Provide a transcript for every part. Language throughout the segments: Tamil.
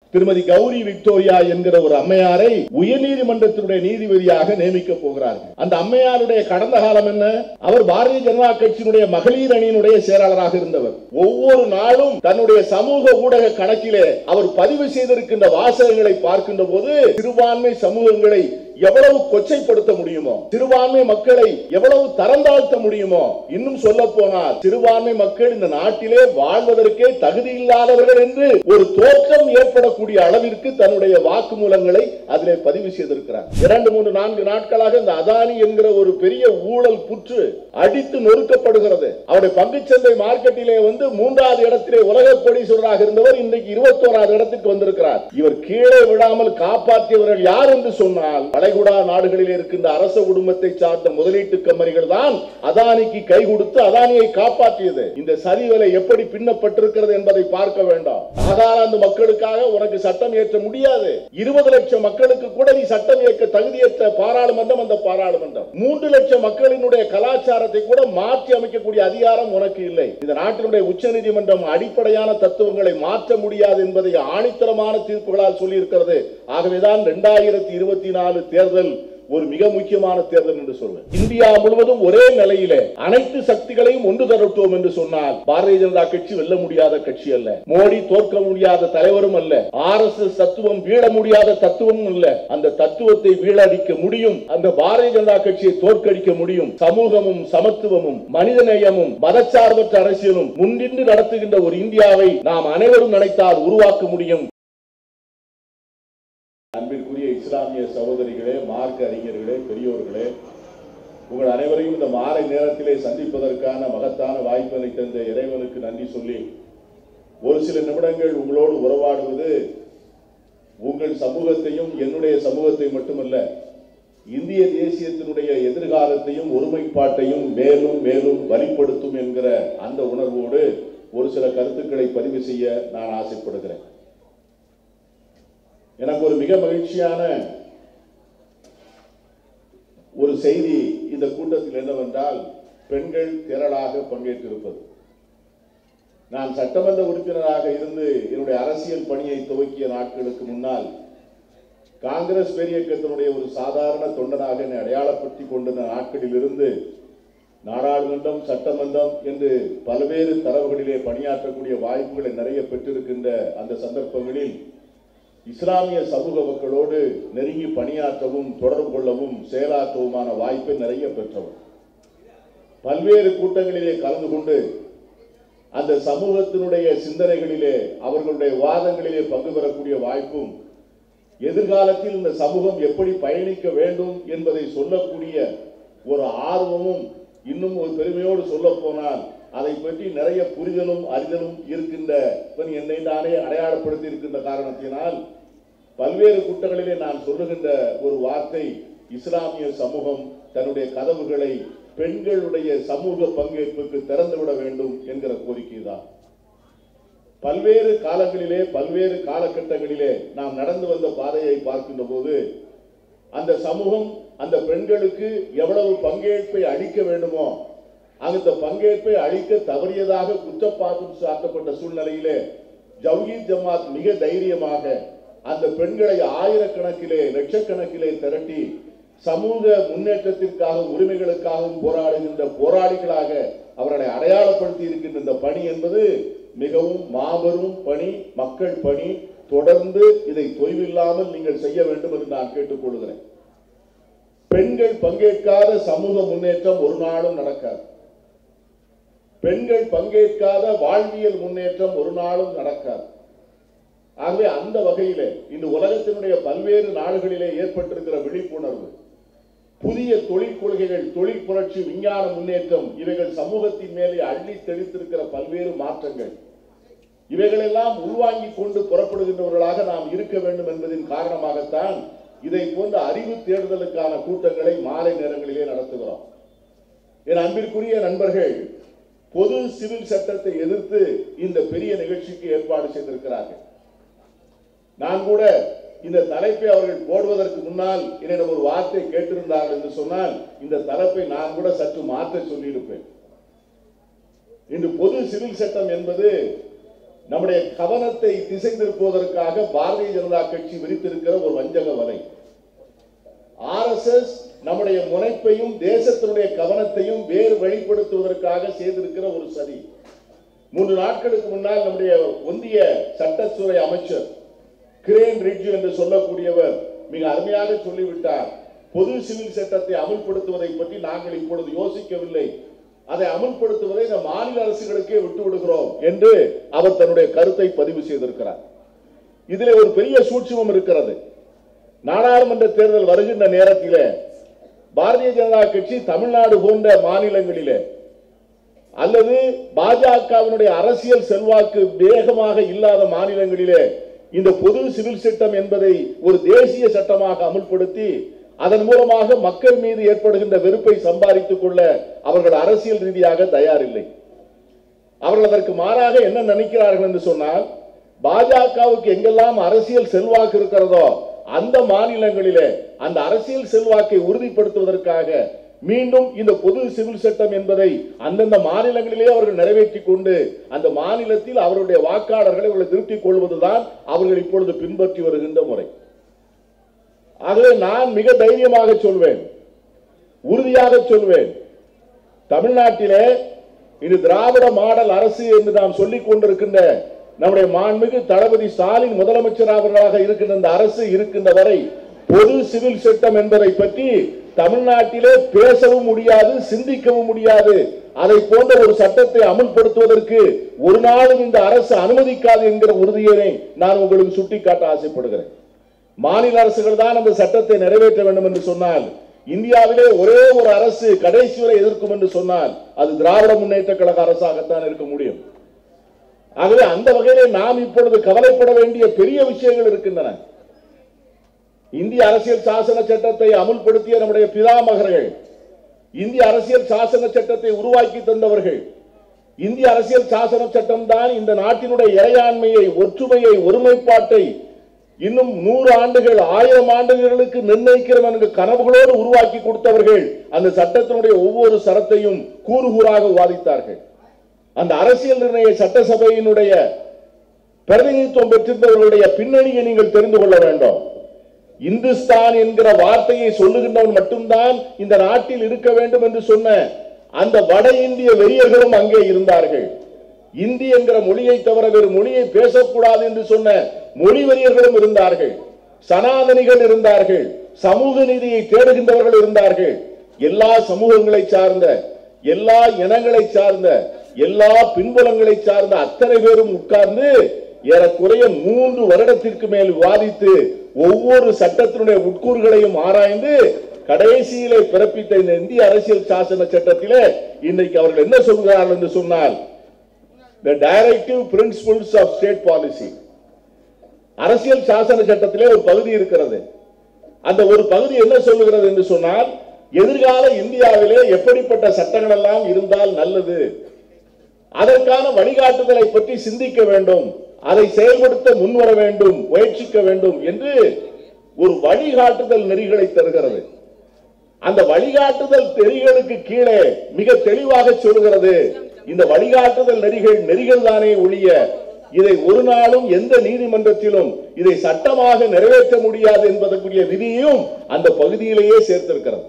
திருமதி கௌரி விக்டோரியா என்கிற ஒரு அம்மையாரை உயர்நீதிமன்றத்தினுடைய நீதிபதியாக நியமிக்க போகிறார்கள் அந்த அம்மையாருடைய கடந்த காலம் என்ன அவர் பாரதிய ஜனதா கட்சியினுடைய மகளிர் அணியினுடைய செயலாளராக இருந்தவர் ஒவ்வொரு நாளும் தன்னுடைய சமூக ஊடக கணக்கிலே அவர் பதிவு செய்திருக்கின்ற வாசகங்களை பார்க்கின்ற போது சிறுபான்மை சமூகங்களை எவ்வளவு கொச்சைப்படுத்த முடியுமோ சிறுபான்மை மக்களை எவ்வளவு தரம் தாழ்த்த முடியுமோ இன்னும் சொல்ல போனால் சிறுபான்மை மக்கள் இந்த நாட்டிலே வாழ்வதற்கே தகுதி இல்லாதவர்கள் என்று ஒரு தோற்றம் ஏற்படக்கூடிய அளவிற்கு தன்னுடைய வாக்குமூலங்களை அதிலே பதிவு செய்திருக்கிறார் இரண்டு மூன்று நான்கு நாட்களாக இந்த அதானி என்கிற ஒரு பெரிய ஊழல் புற்று அடித்து நொறுக்கப்படுகிறது அவருடைய பங்குச்சந்தை மார்க்கெட்டிலே வந்து மூன்றாவது இடத்திலே உலக கோடீஸ்வரராக இருந்தவர் இன்றைக்கு இருபத்தோராவது இடத்துக்கு வந்திருக்கிறார் இவர் கீழே விடாமல் காப்பாற்றியவர்கள் யார் என்று சொன்னால் வளைகுடா நாடுகளில் இருக்கின்ற அரச குடும்பத்தை சார்ந்த முதலீட்டு கம்பெனிகள் தான் அதானிக்கு கை கொடுத்து அதானியை காப்பாற்றியது இந்த சரிவலை எப்படி பின்னப்பட்டிருக்கிறது என்பதை பார்க்க வேண்டாம் நாகாலாந்து மக்களுக்காக உனக்கு சட்டம் இயற்ற முடியாது இருபது லட்சம் மக்களுக்கு கூட நீ சட்டம் இயக்க தகுதியற்ற பாராளுமன்றம் அந்த பாராளுமன்றம் மூன்று லட்சம் மக்களினுடைய கலாச்சாரத்தை கூட மாற்றி அமைக்கக்கூடிய அதிகாரம் உனக்கு இல்லை இந்த நாட்டினுடைய உச்ச நீதிமன்றம் அடிப்படையான தத்துவங்களை மாற்ற முடியாது என்பதை ஆணித்தரமான தீர்ப்புகளால் சொல்லி இருக்கிறது ஆகவேதான் இரண்டாயிரத்தி இருபத்தி நாலு தேர்தல் ஒரு மிக முக்கியமான தேர்தல் என்று சொல்வேன் இந்தியா முழுவதும் ஒரே நிலையிலே அனைத்து சக்திகளையும் ஒன்று திரட்டுவோம் என்று சொன்னால் பாரதிய ஜனதா கட்சி வெல்ல முடியாத கட்சி அல்ல மோடி தோற்க முடியாத தலைவரும் அல்ல ஆர் எஸ் எஸ் தத்துவம் வீழ முடியாத தத்துவமும் அல்ல அந்த தத்துவத்தை வீழடிக்க முடியும் அந்த பாரதிய ஜனதா கட்சியை தோற்கடிக்க முடியும் சமூகமும் சமத்துவமும் மனிதநேயமும் மதச்சார்பற்ற அரசியலும் முன்னின்று நடத்துகின்ற ஒரு இந்தியாவை நாம் அனைவரும் நினைத்தால் உருவாக்க முடியும் அன்பிற்குரிய இஸ்லாமிய சகோதரிகளே மார்க்க அறிஞர்களே பெரியோர்களே உங்கள் அனைவரையும் இந்த மாலை நேரத்திலே சந்திப்பதற்கான மகத்தான வாய்ப்பினை தந்த இறைவனுக்கு நன்றி சொல்லி ஒரு சில நிமிடங்கள் உங்களோடு உறவாடுவது உங்கள் சமூகத்தையும் என்னுடைய சமூகத்தை மட்டுமல்ல இந்திய தேசியத்தினுடைய எதிர்காலத்தையும் ஒருமைப்பாட்டையும் மேலும் மேலும் வலிப்படுத்தும் என்கிற அந்த உணர்வோடு ஒரு சில கருத்துக்களை பதிவு செய்ய நான் ஆசைப்படுகிறேன் எனக்கு ஒரு மிக மகிழ்ச்சியான ஒரு செய்தி இந்த கூட்டத்தில் என்னவென்றால் பெண்கள் திரளாக பங்கேற்றிருப்பது நான் சட்டமன்ற உறுப்பினராக இருந்து என்னுடைய அரசியல் பணியை துவக்கிய நாட்களுக்கு முன்னால் காங்கிரஸ் பேரியக்கத்தினுடைய ஒரு சாதாரண தொண்டனாக என்னை அடையாளப்படுத்தி கொண்டிருந்த நாட்களில் இருந்து நாடாளுமன்றம் சட்டமன்றம் என்று பல்வேறு தரவுகளிலே பணியாற்றக்கூடிய வாய்ப்புகளை நிறைய பெற்றிருக்கின்ற அந்த சந்தர்ப்பங்களில் இஸ்லாமிய சமூக மக்களோடு நெருங்கி பணியாற்றவும் தொடர்பு கொள்ளவும் செயலாற்றவுமான வாய்ப்பை நிறைய பெற்றவர் பல்வேறு கூட்டங்களிலே கலந்து கொண்டு அந்த சமூகத்தினுடைய சிந்தனைகளிலே அவர்களுடைய வாதங்களிலே பங்கு பெறக்கூடிய வாய்ப்பும் எதிர்காலத்தில் இந்த சமூகம் எப்படி பயணிக்க வேண்டும் என்பதை சொல்லக்கூடிய ஒரு ஆர்வமும் இன்னும் ஒரு பெருமையோடு சொல்ல போனால் அதை பற்றி நிறைய புரிதலும் அறிதலும் இருக்கின்ற இவன் என்னை நானே அடையாளப்படுத்தி இருக்கின்ற காரணத்தினால் பல்வேறு கூட்டங்களிலே நான் சொல்லுகின்ற ஒரு வார்த்தை இஸ்லாமிய சமூகம் தன்னுடைய கதவுகளை பெண்களுடைய சமூக பங்கேற்புக்கு திறந்துவிட வேண்டும் என்கிற கோரிக்கை தான் பல்வேறு காலங்களிலே பல்வேறு காலகட்டங்களிலே நாம் நடந்து வந்த பாதையை பார்க்கின்ற போது அந்த சமூகம் அந்த பெண்களுக்கு எவ்வளவு பங்கேற்பை அளிக்க வேண்டுமோ அந்த பங்கேற்பை அளிக்க தவறியதாக குற்றப்பாட்டம் சாட்டப்பட்ட சூழ்நிலையிலே ஜவுகீத் ஜமாத் மிக தைரியமாக அந்த பெண்களை ஆயிரக்கணக்கிலே லட்சக்கணக்கிலே திரட்டி சமூக முன்னேற்றத்திற்காக உரிமைகளுக்காகவும் போராடுகின்ற போராளிகளாக அவர்களை அடையாளப்படுத்தி இருக்கின்ற இந்த பணி என்பது மிகவும் மாபெரும் பணி மக்கள் பணி தொடர்ந்து இதை தொய்வில்லாமல் நீங்கள் செய்ய வேண்டும் என்று நான் கேட்டுக்கொள்கிறேன் பெண்கள் பங்கேற்காத சமூக முன்னேற்றம் ஒரு நாளும் நடக்காது பெண்கள் பங்கேற்காத வாழ்வியல் முன்னேற்றம் ஒரு நாளும் நடக்காது ஆகவே அந்த வகையிலே இன்று உலகத்தினுடைய பல்வேறு நாடுகளிலே ஏற்பட்டிருக்கிற விழிப்புணர்வு புதிய தொழில் கொள்கைகள் தொழில் புரட்சி விஞ்ஞான முன்னேற்றம் இவைகள் சமூகத்தின் மேலே அள்ளி தெளித்திருக்கிற பல்வேறு மாற்றங்கள் இவைகளெல்லாம் உள்வாங்கிக் கொண்டு புறப்படுகின்றவர்களாக நாம் இருக்க வேண்டும் என்பதின் காரணமாகத்தான் இதை போன்ற அறிவு தேடுதலுக்கான கூட்டங்களை மாலை நேரங்களிலே நடத்துகிறோம் என் அன்பிற்குரிய நண்பர்கள் பொது சிவில் சட்டத்தை எதிர்த்து இந்த பெரிய நிகழ்ச்சிக்கு ஏற்பாடு செய்திருக்கிறார்கள் நான் கூட இந்த தலைப்பை அவர்கள் போடுவதற்கு முன்னால் என்னிடம் ஒரு வார்த்தை கேட்டிருந்தார்கள் என்று சொன்னால் இந்த தலைப்பை நான் கூட சற்று மாற்ற சொல்லியிருப்பேன் இன்று பொது சிவில் சட்டம் என்பது நம்முடைய கவனத்தை திசை திருப்புவதற்காக பாரதிய ஜனதா கட்சி விரித்திருக்கிற ஒரு வஞ்சக வலை ஆர்எஸ்எஸ் நம்முடைய முனைப்பையும் தேசத்தினுடைய கவனத்தையும் வேறு வெளிப்படுத்துவதற்காக செய்திருக்கிற ஒரு சதி மூன்று நாட்களுக்கு முன்னால் நம்முடைய ஒன்றிய சட்டத்துறை அமைச்சர் கிரேன் ரிட்ஜ் என்று சொல்லக்கூடியவர் மிக அருமையாக சொல்லிவிட்டார் பொது சிவில் சட்டத்தை அமல்படுத்துவதை பற்றி நாங்கள் இப்பொழுது யோசிக்கவில்லை அதை அமல்படுத்துவதை இந்த மாநில அரசுகளுக்கே விட்டு விடுகிறோம் என்று அவர் தன்னுடைய கருத்தை பதிவு செய்திருக்கிறார் இதிலே ஒரு பெரிய சூட்சுமம் இருக்கிறது நாடாளுமன்ற தேர்தல் வருகின்ற நேரத்திலே பாரதிய ஜனதா கட்சி தமிழ்நாடு போன்ற மாநிலங்களிலே அல்லது பாஜகவினுடைய அரசியல் செல்வாக்கு வேகமாக இல்லாத மாநிலங்களிலே இந்த பொது சிவில் சட்டம் என்பதை ஒரு தேசிய சட்டமாக அமுல்படுத்தி அதன் மூலமாக மக்கள் மீது ஏற்படுகின்ற வெறுப்பை சம்பாதித்துக் கொள்ள அவர்கள் அரசியல் ரீதியாக தயாரில்லை அவர்கள் அதற்கு மாறாக என்ன நினைக்கிறார்கள் என்று சொன்னால் பாஜகவுக்கு எங்கெல்லாம் அரசியல் செல்வாக்கு இருக்கிறதோ அந்த மாநிலங்களிலே அந்த அரசியல் செல்வாக்கை உறுதிப்படுத்துவதற்காக மீண்டும் இந்த பொது சிவில் சட்டம் என்பதை அந்தந்த மாநிலங்களிலே அவர்கள் நிறைவேற்றிக் கொண்டு அந்த மாநிலத்தில் அவருடைய வாக்காளர்களை அவர்களை திருப்திக் கொள்வதுதான் அவர்கள் இப்பொழுது பின்பற்றி வருகின்ற முறை ஆகவே நான் மிக தைரியமாக சொல்வேன் உறுதியாக சொல்வேன் தமிழ்நாட்டிலே இது திராவிட மாடல் அரசு என்று நாம் சொல்லிக் கொண்டிருக்கின்ற நம்முடைய மாண்புமிகு தளபதி ஸ்டாலின் முதலமைச்சர் அவர்களாக இருக்கின்ற இந்த அரசு இருக்கின்ற வரை பொது சிவில் சட்டம் என்பதை பற்றி தமிழ்நாட்டிலே பேசவும் முடியாது சிந்திக்கவும் முடியாது அதை போன்ற ஒரு சட்டத்தை அமல்படுத்துவதற்கு ஒரு நாளும் இந்த அரசு அனுமதிக்காது என்கிற உறுதியினை நான் உங்களுக்கு சுட்டிக்காட்ட ஆசைப்படுகிறேன் மாநில அரசுகள் தான் அந்த சட்டத்தை நிறைவேற்ற வேண்டும் என்று சொன்னால் இந்தியாவிலே ஒரே ஒரு அரசு கடைசி வரை எதிர்க்கும் என்று சொன்னால் அது திராவிட முன்னேற்ற கழக அரசாகத்தான் இருக்க முடியும் ஆகவே அந்த வகையிலே நாம் இப்பொழுது கவலைப்பட வேண்டிய பெரிய விஷயங்கள் இருக்கின்றன இந்திய அரசியல் சாசன சட்டத்தை அமுல்படுத்திய நம்முடைய பிதாமகர்கள் இந்திய அரசியல் சாசன சட்டத்தை உருவாக்கி தந்தவர்கள் இந்திய அரசியல் சாசன சட்டம் தான் இந்த நாட்டினுடைய இறையாண்மையை ஒற்றுமையை ஒருமைப்பாட்டை இன்னும் நூறு ஆண்டுகள் ஆயிரம் ஆண்டுகளுக்கு நிர்ணயிக்கிறோம் என்ற கனவுகளோடு உருவாக்கி கொடுத்தவர்கள் அந்த சட்டத்தினுடைய ஒவ்வொரு சரத்தையும் கூறு கூறாக வாதித்தார்கள் அந்த அரசியல் நிர்ணய சட்டசபையினுடைய பிரதிநிதித்துவம் பெற்றிருந்தவர்களுடைய பின்னணியை நீங்கள் தெரிந்து கொள்ள வேண்டும் இந்துஸ்தான் என்கிற வார்த்தையை சொல்லுகின்றவன் மட்டும்தான் இந்த நாட்டில் இருக்க வேண்டும் என்று சொன்ன அந்த வட இந்திய வெறியர்களும் அங்கே இருந்தார்கள் இந்தி என்கிற மொழியை தவிர வேறு மொழியை பேசக்கூடாது என்று சொன்ன மொழி வெறியர்களும் இருந்தார்கள் சனாதனிகள் இருந்தார்கள் சமூக நீதியை தேடுகின்றவர்கள் இருந்தார்கள் எல்லா சமூகங்களை சார்ந்த எல்லா இனங்களை சார்ந்த எல்லா பின்புலங்களை சார்ந்த அத்தனை பேரும் உட்கார்ந்து ஏறக்குறைய மூன்று வருடத்திற்கு மேல் விவாதித்து ஒவ்வொரு சட்டத்தினுடைய உட்கூறுகளையும் ஆராய்ந்து கடைசியிலே பிறப்பித்த இந்த இந்திய அரசியல் சாசன சட்டத்திலே இன்னைக்கு அவர்கள் என்ன சொல்கிறார்கள் என்று சொன்னால் the directive principles of state policy அரசியல் சாசன சட்டத்திலே ஒரு பகுதி இருக்கிறது அந்த ஒரு பகுதி என்ன சொல்லுகிறது என்று சொன்னால் எதிர்கால இந்தியாவிலே எப்படிப்பட்ட சட்டங்கள் எல்லாம் இருந்தால் நல்லது அதற்கான வழிகாட்டுதலை பற்றி சிந்திக்க வேண்டும் அதை செயல்படுத்த முன்வர வேண்டும் முயற்சிக்க வேண்டும் என்று ஒரு வழிகாட்டுதல் நெறிகளை தருகிறது அந்த வழிகாட்டுதல் நெறிகளுக்கு கீழே மிக தெளிவாக சொல்கிறது இந்த வழிகாட்டுதல் நெறிகள் நெறிகள் தானே ஒழிய இதை ஒரு நாளும் எந்த நீதிமன்றத்திலும் இதை சட்டமாக நிறைவேற்ற முடியாது என்பதற்குரிய விதியையும் அந்த பகுதியிலேயே சேர்த்திருக்கிறது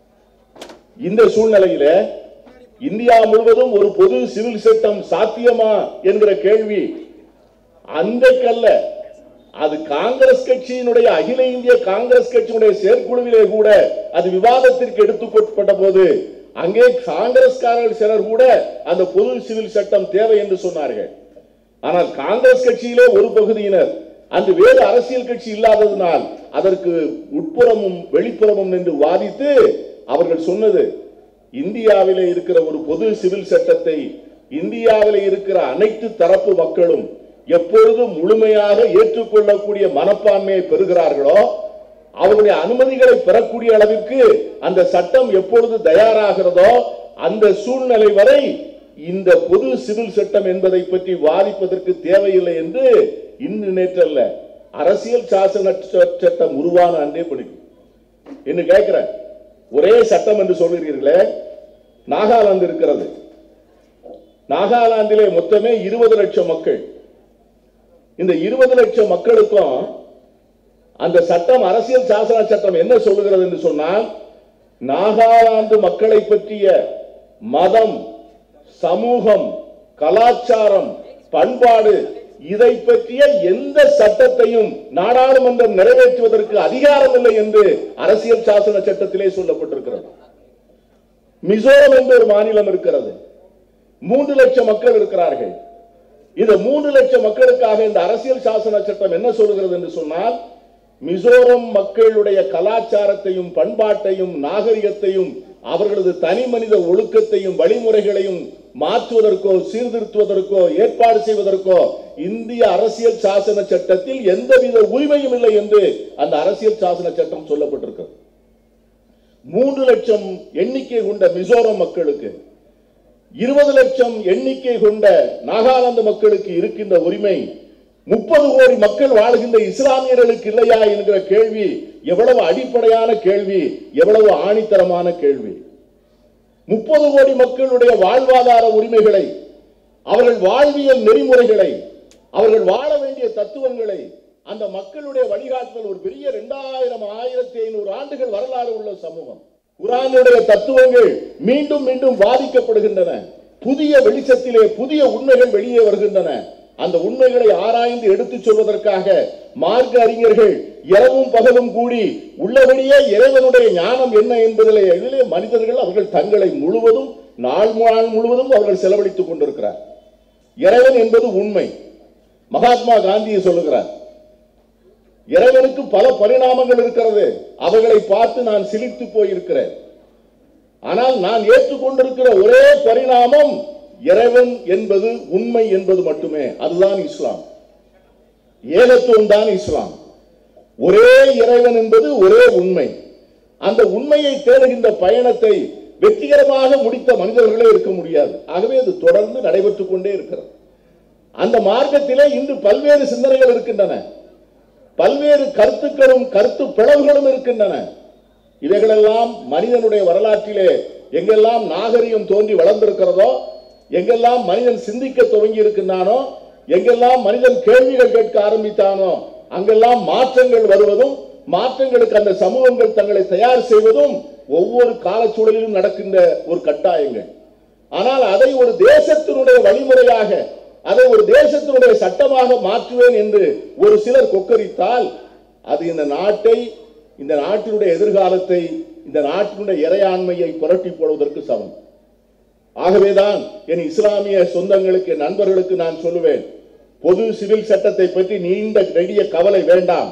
இந்த சூழ்நிலையில இந்தியா முழுவதும் ஒரு பொது சிவில் சட்டம் சாத்தியமா என்கிற கேள்வி அன்றைக்கல்ல அது காங்கிரஸ் கட்சியினுடைய அகில இந்திய காங்கிரஸ் கட்சியினுடைய செயற்குழுவிலே கூட அது விவாதத்திற்கு எடுத்துக்கொள்ளப்பட்ட போது அங்கே காங்கிரஸ்காரர்கள் சிலர் கூட அந்த பொது சிவில் சட்டம் தேவை என்று சொன்னார்கள் ஆனால் காங்கிரஸ் கட்சியிலே ஒரு பகுதியினர் அன்று வேறு அரசியல் கட்சி இல்லாததினால் அதற்கு உட்புறமும் வெளிப்புறமும் என்று வாதித்து அவர்கள் சொன்னது இந்தியாவிலே இருக்கிற ஒரு பொது சிவில் சட்டத்தை இந்தியாவிலே இருக்கிற அனைத்து தரப்பு மக்களும் எப்பொழுது முழுமையாக ஏற்றுக்கொள்ளக்கூடிய மனப்பான்மையை பெறுகிறார்களோ அவருடைய அனுமதிகளை பெறக்கூடிய அளவிற்கு அந்த சட்டம் எப்பொழுது தயாராகிறதோ அந்த சூழ்நிலை வரை இந்த பொது சிவில் சட்டம் என்பதை பற்றி வாதிப்பதற்கு தேவையில்லை என்று இன்று நேற்றல்ல அரசியல் சாசன ச- சட்டம் உருவான அன்றே பிடிக்கும் என்று கேட்கிறேன் ஒரே சட்டம் என்று சொல்கிறீர்களே நாகாலாந்து இருக்கிறது நாகாலாந்திலே மொத்தமே இருபது லட்சம் மக்கள் இந்த இருபது லட்சம் மக்களுக்கும் அந்த சட்டம் அரசியல் சாசன சட்டம் என்ன சொல்லுகிறது என்று சொன்னால் நாகாலாந்து மக்களை பற்றிய மதம் சமூகம் கலாச்சாரம் பண்பாடு இதை பற்றிய எந்த சட்டத்தையும் நாடாளுமன்றம் நிறைவேற்றுவதற்கு அதிகாரம் இல்லை என்று அரசியல் சாசன சட்டத்திலே சொல்லப்பட்டிருக்கிறது மிசோரம் என்ற ஒரு மாநிலம் இருக்கிறது மூன்று லட்சம் மக்கள் இருக்கிறார்கள் இந்த மூன்று லட்சம் மக்களுக்காக இந்த அரசியல் சாசன சட்டம் என்ன சொல்கிறது என்று சொன்னால் மிசோரம் மக்களுடைய கலாச்சாரத்தையும் பண்பாட்டையும் நாகரிகத்தையும் அவர்களது தனி மனித ஒழுக்கத்தையும் வழிமுறைகளையும் மாற்றுவதற்கோ சீர்திருத்துவதற்கோ ஏற்பாடு செய்வதற்கோ இந்திய அரசியல் சாசன சட்டத்தில் எந்தவித உரிமையும் இல்லை என்று அந்த அரசியல் சாசன சட்டம் சொல்லப்பட்டிருக்கிறது மூன்று லட்சம் எண்ணிக்கை கொண்ட மிசோரம் மக்களுக்கு இருபது லட்சம் எண்ணிக்கை கொண்ட நாகாலாந்து மக்களுக்கு இருக்கின்ற உரிமை முப்பது கோடி மக்கள் வாழ்கின்ற இஸ்லாமியர்களுக்கு இல்லையா என்கிற கேள்வி எவ்வளவு அடிப்படையான கேள்வி எவ்வளவு ஆணித்தரமான கேள்வி முப்பது கோடி மக்களுடைய வாழ்வாதார உரிமைகளை அவர்கள் வாழ்வியல் நெறிமுறைகளை அவர்கள் வாழ வேண்டிய தத்துவங்களை அந்த மக்களுடைய வழிகாட்டுதல் ஒரு பெரிய இரண்டாயிரம் ஆயிரத்தி ஐநூறு ஆண்டுகள் வரலாறு உள்ள சமூகம் குரானுடைய தத்துவங்கள் மீண்டும் மீண்டும் வாதிக்கப்படுகின்றன புதிய வெளிச்சத்திலே புதிய உண்மைகள் வெளியே வருகின்றன அந்த உண்மைகளை ஆராய்ந்து எடுத்துச் சொல்வதற்காக மார்க்க அறிஞர்கள் இரவும் பகலும் கூடி உள்ளபடியே இறைவனுடைய ஞானம் என்ன என்பதிலே இதிலே மனிதர்கள் அவர்கள் தங்களை முழுவதும் நாள் நாள் முழுவதும் அவர்கள் செலவழித்துக் கொண்டிருக்கிறார் இறைவன் என்பது உண்மை மகாத்மா காந்தியை சொல்லுகிறார் இறைவனுக்கு பல பரிணாமங்கள் இருக்கிறது அவைகளை பார்த்து நான் சிலிர்த்து போயிருக்கிறேன் ஆனால் நான் ஏற்றுக்கொண்டிருக்கிற ஒரே பரிணாமம் இறைவன் என்பது உண்மை என்பது மட்டுமே அதுதான் இஸ்லாம் ஏகத்துவம் தான் இஸ்லாம் ஒரே இறைவன் என்பது ஒரே உண்மை அந்த உண்மையை தேடுகின்ற பயணத்தை வெற்றிகரமாக முடித்த மனிதர்களே இருக்க முடியாது ஆகவே அது தொடர்ந்து நடைபெற்றுக் கொண்டே இருக்கிறது அந்த மார்க்கத்திலே இன்று பல்வேறு சிந்தனைகள் இருக்கின்றன பல்வேறு கருத்துக்களும் கருத்து பிளவுகளும் இருக்கின்றன இவைகளெல்லாம் மனிதனுடைய வரலாற்றிலே எங்கெல்லாம் நாகரிகம் தோன்றி வளர்ந்திருக்கிறதோ எங்கெல்லாம் மனிதன் சிந்திக்க துவங்கி இருக்கின்றானோ எங்கெல்லாம் மனிதன் கேள்விகள் கேட்க ஆரம்பித்தானோ அங்கெல்லாம் மாற்றங்கள் வருவதும் மாற்றங்களுக்கு அந்த சமூகங்கள் தங்களை தயார் செய்வதும் ஒவ்வொரு காலச்சூழலிலும் நடக்கின்ற ஒரு கட்டாயங்கள் ஆனால் அதை ஒரு தேசத்தினுடைய வழிமுறையாக அதை ஒரு தேசத்தினுடைய சட்டமாக மாற்றுவேன் என்று ஒரு சிலர் கொக்கரித்தால் அது இந்த நாட்டை இந்த நாட்டினுடைய எதிர்காலத்தை இந்த நாட்டினுடைய இறையாண்மையை புரட்டி போடுவதற்கு சமம் ஆகவேதான் என் இஸ்லாமிய சொந்தங்களுக்கு என் நண்பர்களுக்கு நான் சொல்லுவேன் பொது சிவில் சட்டத்தை பற்றி நீண்ட நெடிய கவலை வேண்டாம்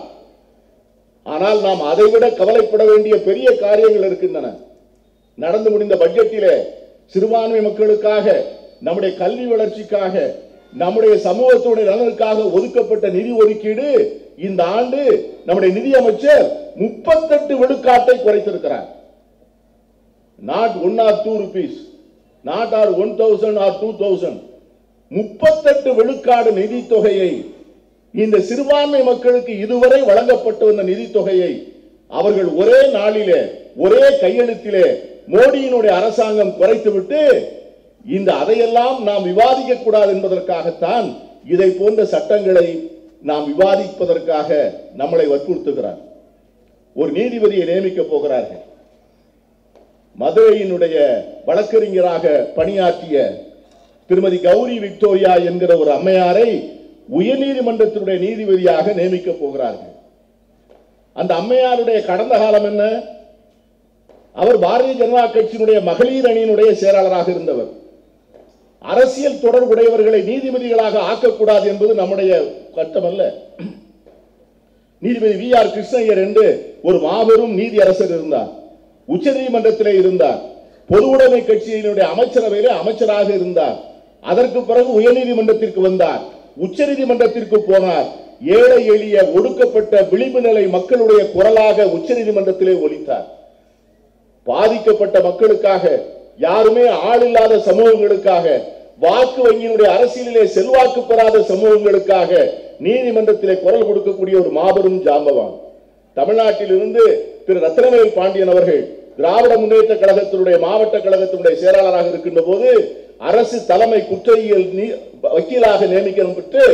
ஆனால் நாம் அதைவிட கவலைப்பட வேண்டிய பெரிய காரியங்கள் இருக்கின்றன நடந்து முடிந்த பட்ஜெட்டிலே சிறுபான்மை மக்களுக்காக நம்முடைய கல்வி வளர்ச்சிக்காக நம்முடைய சமூகத்துடைய நலனுக்காக ஒதுக்கப்பட்ட நிதி ஒதுக்கீடு இந்த ஆண்டு நம்முடைய நிதியமைச்சர் முப்பத்தெட்டு விழுக்காட்டை குறைத்திருக்கிறார் not one or two rupees not or one thousand or two thousand முப்பத்தெட்டு விழுக்காடு நிதி தொகையை இந்த சிறுபான்மை மக்களுக்கு இதுவரை வழங்கப்பட்டு வந்த நிதி தொகையை அவர்கள் ஒரே நாளிலே ஒரே கையெழுத்திலே மோடியினுடைய அரசாங்கம் குறைத்துவிட்டு இந்த அதையெல்லாம் நாம் விவாதிக்க கூடாது என்பதற்காகத்தான் இதை போன்ற சட்டங்களை நாம் விவாதிப்பதற்காக நம்மளை வற்புறுத்துகிறார் ஒரு நீதிபதியை நியமிக்க போகிறார்கள் மதுரையினுடைய வழக்கறிஞராக பணியாற்றிய திருமதி கௌரி விக்டோரியா என்கிற ஒரு அம்மையாரை உயர்நீதிமன்றத்தினுடைய நீதிபதியாக நியமிக்க போகிறார்கள் அந்த அம்மையாருடைய கடந்த காலம் என்ன அவர் பாரதிய ஜனதா கட்சியினுடைய மகளிர் அணியினுடைய செயலாளராக இருந்தவர் அரசியல் தொடர்புடையவர்களை நீதிபதிகளாக ஆக்கக்கூடாது என்பது நம்முடைய சட்டம் அல்ல நீதிபதி வி ஆர் கிருஷ்ணய்யர் என்று ஒரு மாபெரும் நீதி அரசர் இருந்தார் உச்சநீதிமன்றத்திலே இருந்தார் பொது உடைமை கட்சியினுடைய அமைச்சரவையிலே அமைச்சராக இருந்தார் அதற்கு பிறகு உயர்நீதிமன்றத்திற்கு வந்தார் உச்சநீதிமன்றத்திற்கு போனார் ஏழை எளிய ஒடுக்கப்பட்ட விளிம்பு நிலை மக்களுடைய குரலாக உச்சநீதிமன்றத்திலே ஒலித்தார் பாதிக்கப்பட்ட மக்களுக்காக யாருமே ஆள் இல்லாத சமூகங்களுக்காக வாக்கு வங்கியினுடைய அரசியலிலே செல்வாக்கு பெறாத சமூகங்களுக்காக நீதிமன்றத்திலே குரல் கொடுக்கக்கூடிய ஒரு மாபெரும் ஜாம்பவான் தமிழ்நாட்டில் இருந்து திரு ரத்னவேல் பாண்டியன் அவர்கள் திராவிட முன்னேற்ற கழகத்தினுடைய மாவட்ட கழகத்தினுடைய செயலாளராக இருக்கின்ற போது அரசு தலைமை குற்றவியல் நீ- வக்கீலாக நியமிக்கப்பட்டு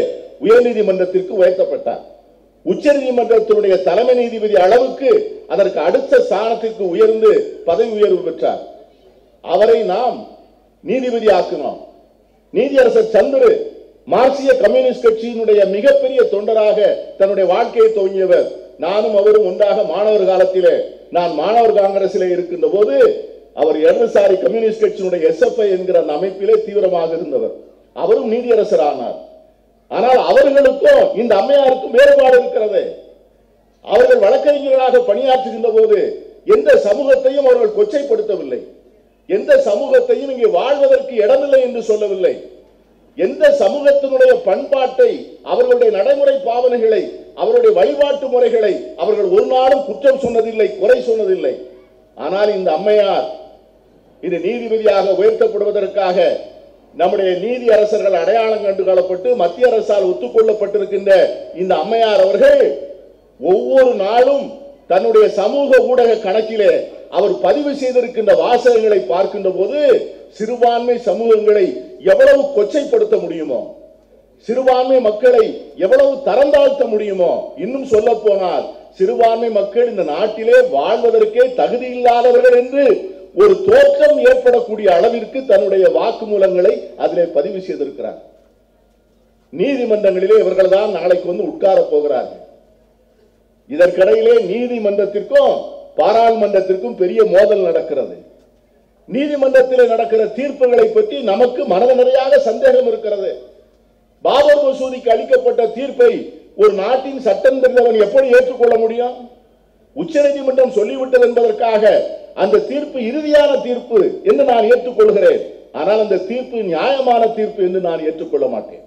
உயர்நீதிமன்றத்திற்கு உயர்த்தப்பட்டார் உச்சநீதிமன்றத்தினுடைய தலைமை நீதிபதி அளவுக்கு அதற்கு அடுத்த ஸ்தானத்திற்கு உயர்ந்து பதவி உயர்வு பெற்றார் அவரை நாம் நீதிபதி ஆக்கினோம் நீதியரசர் சந்துரு மார்க்சிய கம்யூனிஸ்ட் கட்சியினுடைய மிகப்பெரிய தொண்டராக தன்னுடைய வாழ்க்கையை துவங்கியவர் நானும் அவரும் ஒன்றாக மாணவர் காலத்திலே நான் மாணவர் காங்கிரசிலே இருக்கின்ற போது அவர் இடதுசாரி கம்யூனிஸ்ட் கட்சியினுடைய எஸ்எஃப்ஐ என்கிற அந்த அமைப்பிலே தீவிரமாக இருந்தவர் அவரும் நீதியரசர் ஆனார் ஆனால் அவர்களுக்கும் இந்த அம்மையாருக்கும் வேறுபாடு இருக்கிறது அவர்கள் வழக்கறிஞர்களாக பணியாற்றுகின்ற போது எந்த சமூகத்தையும் அவர்கள் கொச்சைப்படுத்தவில்லை எந்த சமூகத்தையும் இங்கே வாழ்வதற்கு இடமில்லை என்று சொல்லவில்லை எந்த சமூகத்தினுடைய பண்பாட்டை அவர்களுடைய நடைமுறை பாவனைகளை அவருடைய வழிபாட்டு முறைகளை அவர்கள் ஒரு நாளும் குற்றம் சொன்னதில்லை குறை சொன்னதில்லை ஆனால் இந்த அம்மையார் இது நீதிபதியாக உயர்த்தப்படுவதற்காக நம்முடைய நீதி அரசர்கள் அடையாளம் கண்டு கொள்ளப்பட்டு மத்திய அரசால் ஒத்துக்கொள்ளப்பட்டிருக்கின்ற இந்த அம்மையார் அவர்கள் ஒவ்வொரு நாளும் தன்னுடைய சமூக ஊடக கணக்கிலே அவர் பதிவு செய்திருக்கின்ற வாசகங்களை பார்க்கின்ற போது சிறுபான்மை சமூகங்களை எவ்வளவு கொச்சைப்படுத்த முடியுமோ சிறுபான்மை மக்களை எவ்வளவு தரம் தாழ்த்த முடியுமோ இன்னும் சொல்ல போனால் சிறுபான்மை மக்கள் இந்த நாட்டிலே வாழ்வதற்கே தகுதி இல்லாதவர்கள் என்று ஒரு தோற்றம் ஏற்படக்கூடிய அளவிற்கு தன்னுடைய வாக்குமூலங்களை அதிலே பதிவு செய்திருக்கிறார் நீதிமன்றங்களிலே இவர்கள் தான் நாளைக்கு வந்து உட்கார போகிறார்கள் இதற்கிடையிலே நீதிமன்றத்திற்கும் பாராளுமன்றத்திற்கும் பெரிய மோதல் நடக்கிறது நீதிமன்றத்தில் நடக்கிற தீர்ப்புகளை பற்றி நமக்கு மனது நிறையாக சந்தேகம் இருக்கிறது பாபர் மசூதிக்கு அளிக்கப்பட்ட தீர்ப்பை ஒரு நாட்டின் சட்டம் தெரிந்தவன் எப்படி ஏற்றுக்கொள்ள முடியும் உச்சநீதிமன்றம் சொல்லிவிட்டது என்பதற்காக அந்த தீர்ப்பு இறுதியான தீர்ப்பு என்று நான் ஏற்றுக்கொள்கிறேன் ஆனால் அந்த தீர்ப்பு நியாயமான தீர்ப்பு என்று நான் ஏற்றுக்கொள்ள மாட்டேன்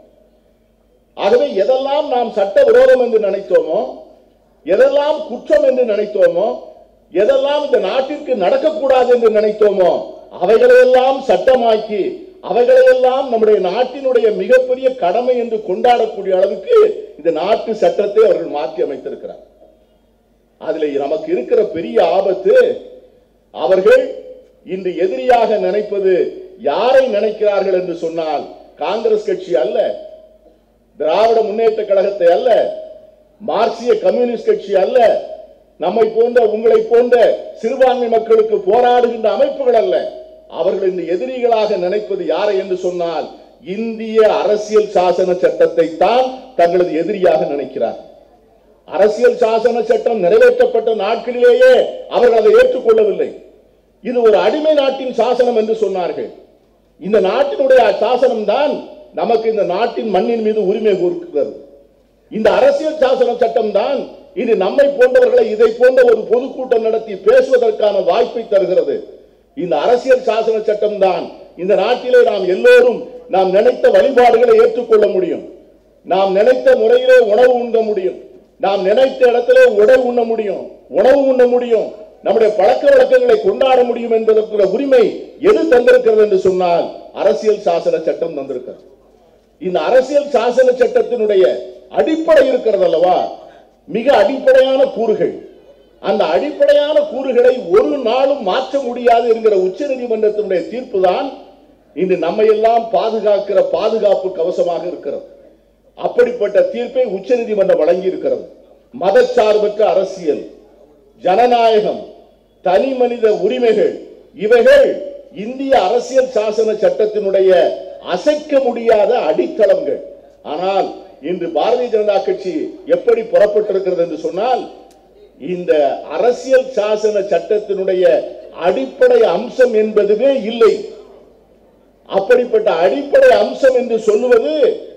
ஆகவே எதெல்லாம் நாம் சட்ட விரோதம் என்று நினைத்தோமோ எதெல்லாம் குற்றம் என்று நினைத்தோமோ எதெல்லாம் இந்த நாட்டிற்கு நடக்கக்கூடாது என்று நினைத்தோமோ அவைகளையெல்லாம் சட்டமாக்கி அவைகளையெல்லாம் நம்முடைய நாட்டினுடைய மிகப்பெரிய கடமை என்று கொண்டாடக்கூடிய அளவுக்கு இந்த நாட்டு சட்டத்தை அவர்கள் மாற்றி அமைத்திருக்கிறார் அதுல நமக்கு இருக்கிற பெரிய ஆபத்து அவர்கள் இன்று எதிரியாக நினைப்பது யாரை நினைக்கிறார்கள் என்று சொன்னால் காங்கிரஸ் கட்சி அல்ல திராவிட முன்னேற்ற கழகத்தை அல்ல மார்க்சிய கம்யூனிஸ்ட் கட்சி அல்ல நம்மை போன்ற உங்களை போன்ற சிறுபான்மை மக்களுக்கு போராடுகின்ற அமைப்புகள் அல்ல அவர்கள் இந்த எதிரிகளாக நினைப்பது யாரை என்று சொன்னால் இந்திய அரசியல் சாசன சட்டத்தை தான் தங்களது எதிரியாக நினைக்கிறார் அரசியல் சாசன சட்டம் நிறைவேற்றப்பட்ட நாட்களிலேயே அவர்கள் அதை ஏற்றுக்கொள்ளவில்லை இது ஒரு அடிமை நாட்டின் சாசனம் என்று சொன்னார்கள் இந்த நாட்டினுடைய சாசனம் தான் நமக்கு இந்த நாட்டின் மண்ணின் மீது உரிமை கொடுக்கிறது இந்த அரசியல் சாசன சட்டம் தான் இது நம்மை போன்றவர்களை இதை போன்ற ஒரு பொதுக்கூட்டம் நடத்தி பேசுவதற்கான வாய்ப்பை தருகிறது இந்த அரசியல் சாசன சட்டம் தான் இந்த நாட்டிலே நாம் எல்லோரும் நாம் நினைத்த வழிபாடுகளை ஏற்றுக்கொள்ள முடியும் நாம் நினைத்த முறையிலே உணவு உண்ண முடியும் நாம் நினைத்த இடத்திலே உடை உண்ண முடியும் உணவு உண்ண முடியும் நம்முடைய பழக்க வழக்கங்களை கொண்டாட முடியும் என்பதற்குள்ள உரிமை எது தந்திருக்கிறது என்று சொன்னால் அரசியல் சாசன சட்டம் தந்திருக்கிறது இந்த அரசியல் சாசன சட்டத்தினுடைய அடிப்படை இருக்கிறது அல்லவா மிக அடிப்படையான கூறுகள் அந்த அடிப்படையான கூறுகளை ஒரு நாளும் மாற்ற முடியாது என்கிற உச்ச நீதிமன்றத்தினுடைய தீர்ப்பு தான் இன்று நம்மை எல்லாம் பாதுகாக்கிற பாதுகாப்பு கவசமாக இருக்கிறது அப்படிப்பட்ட தீர்ப்பை உச்ச நீதிமன்றம் வழங்கி இருக்கிறது மதச்சார்பற்ற அரசியல் ஜனநாயகம் தனி மனித உரிமைகள் இவைகள் இந்திய அரசியல் சாசன சட்டத்தினுடைய அசைக்க முடியாத அடித்தளங்கள் ஆனால் இன்று பாரதிய ஜனதா கட்சி எப்படி புறப்பட்டிருக்கிறது என்று சொன்னால் இந்த அரசியல் சாசன சட்டத்தினுடைய அடிப்படை அம்சம் என்பதுவே இல்லை அப்படிப்பட்ட அடிப்படை அம்சம் என்று சொல்லுவது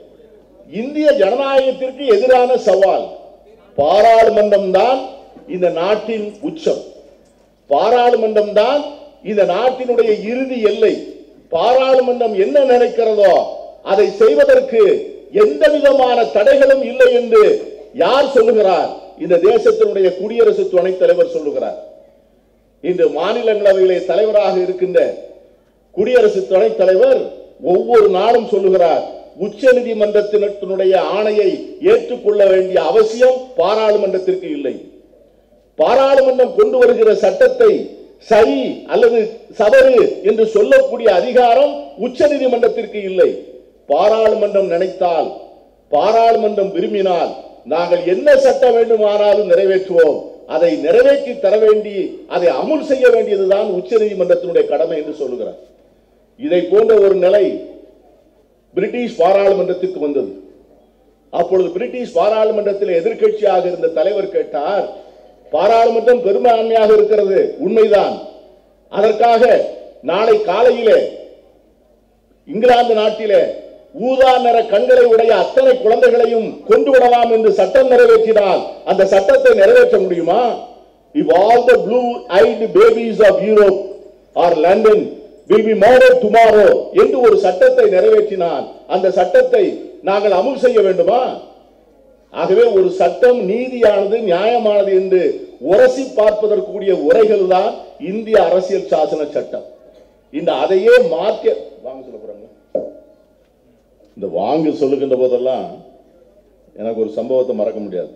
இந்திய ஜனநாயகத்திற்கு எதிரான சவால் பாராளுமன்றம் தான் இந்த நாட்டின் உச்சம் பாராளுமன்றம் தான் இந்த நாட்டினுடைய இறுதி எல்லை பாராளுமன்றம் என்ன நினைக்கிறதோ அதை செய்வதற்கு எந்த விதமான தடைகளும் இல்லை என்று யார் சொல்லுகிறார் இந்த தேசத்தினுடைய குடியரசு துணைத் தலைவர் சொல்லுகிறார் இன்று மாநிலங்களவையிலே தலைவராக இருக்கின்ற குடியரசு துணைத் தலைவர் ஒவ்வொரு நாளும் சொல்லுகிறார் உச்ச நீதிமன்றத்தினுடைய ஆணையை ஏற்றுக்கொள்ள வேண்டிய அவசியம் பாராளுமன்றத்திற்கு இல்லை பாராளுமன்றம் கொண்டு வருகிற சட்டத்தை சரி அல்லது தவறு என்று சொல்லக்கூடிய அதிகாரம் உச்ச நீதிமன்றத்திற்கு இல்லை பாராளுமன்றம் நினைத்தால் பாராளுமன்றம் விரும்பினால் நாங்கள் என்ன சட்டம் வேண்டுமானாலும் நிறைவேற்றுவோம் அதை நிறைவேற்றி தர வேண்டி அதை அமுல் செய்ய வேண்டியதுதான் உச்சநீதிமன்றத்தினுடைய கடமை என்று சொல்லுகிறார் இதை போன்ற ஒரு நிலை பிரிட்டிஷ் பாராளுமன்றத்துக்கு வந்தது அப்பொழுது பிரிட்டிஷ் பாராளுமன்றத்தில் எதிர்க்கட்சியாக இருந்த தலைவர் கேட்டார் பாராளுமன்றம் பெரும்பான்மையாக இருக்கிறது உண்மைதான் அதற்காக நாளை காலையிலே இங்கிலாந்து நாட்டிலே ஊதா நிற கண்களை உடைய அத்தனை குழந்தைகளையும் கொண்டு விடலாம் என்று சட்டம் நிறைவேற்றினால் அந்த சட்டத்தை நிறைவேற்ற முடியுமா if all the blue eyed babies of Europe or London will be murdered tomorrow என்று ஒரு சட்டத்தை நிறைவேற்றினால் அந்த சட்டத்தை நாங்கள் அமுல் செய்ய வேண்டுமா ஆகவே ஒரு சட்டம் நீதியானது நியாயமானது என்று உரசி பார்ப்பதற்குரிய உரைகள் தான் இந்திய அரசியல் சாசன சட்டம் இந்த அதையே மாற்ற வாங்க சொல்ல போறாங்க இந்த வாங்கு சொல்லுகின்ற போதெல்லாம் எனக்கு ஒரு சம்பவத்தை மறக்க முடியாது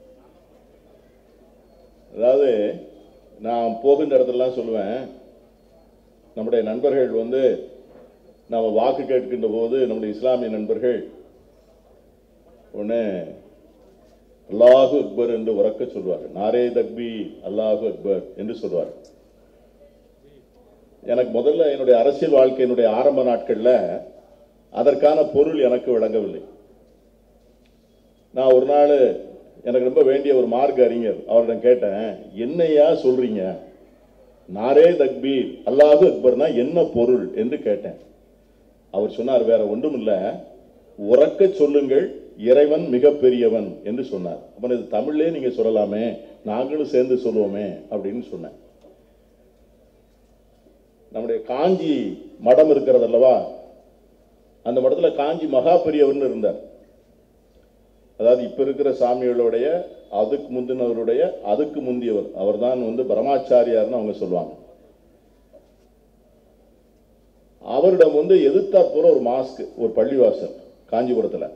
அதாவது நான் போகின்ற இடத்துலலாம் சொல்லுவேன் நம்முடைய நண்பர்கள் வந்து நம்ம வாக்கு கேட்கின்ற போது நம்முடைய இஸ்லாமிய நண்பர்கள் ஒன்று அல்லாஹு அக்பர் என்று உறக்க சொல்வார்கள் நாரே தக்பி அல்லாஹு அக்பர் என்று சொல்வார்கள் எனக்கு முதல்ல என்னுடைய அரசியல் வாழ்க்கையினுடைய ஆரம்ப நாட்கள்ல அதற்கான பொருள் எனக்கு விளங்கவில்லை நான் ஒரு நாள் எனக்கு ரொம்ப வேண்டிய ஒரு மார்க் அறிஞர் அவரிடம் கேட்டேன் என்னையா சொல்றீங்க நாரே தக்பீர் அல்லாஹு அக்பர்னா என்ன பொருள் என்று கேட்டேன் அவர் சொன்னார் வேற ஒன்றும் இல்ல உறக்க சொல்லுங்கள் இறைவன் மிக பெரியவன் என்று சொன்னார் அப்ப இது தமிழ்லே நீங்க சொல்லலாமே நாங்களும் சேர்ந்து சொல்லுவோமே அப்படின்னு சொன்னேன் நம்முடைய காஞ்சி மடம் இருக்கிறது அல்லவா அந்த மடத்துல காஞ்சி மகா பெரியவர்னு இருந்தார் அதாவது இப்ப இருக்கிற சாமிகளுடைய அதுக்கு முந்தினவருடைய அதுக்கு முந்தியவர் அவர்தான் வந்து பரமாச்சாரியார்னு அவங்க சொல்லுவாங்க அவரிடம் வந்து எதிர்த்தாற் போல ஒரு மாஸ்க் ஒரு பள்ளிவாசல் காஞ்சிபுரத்துல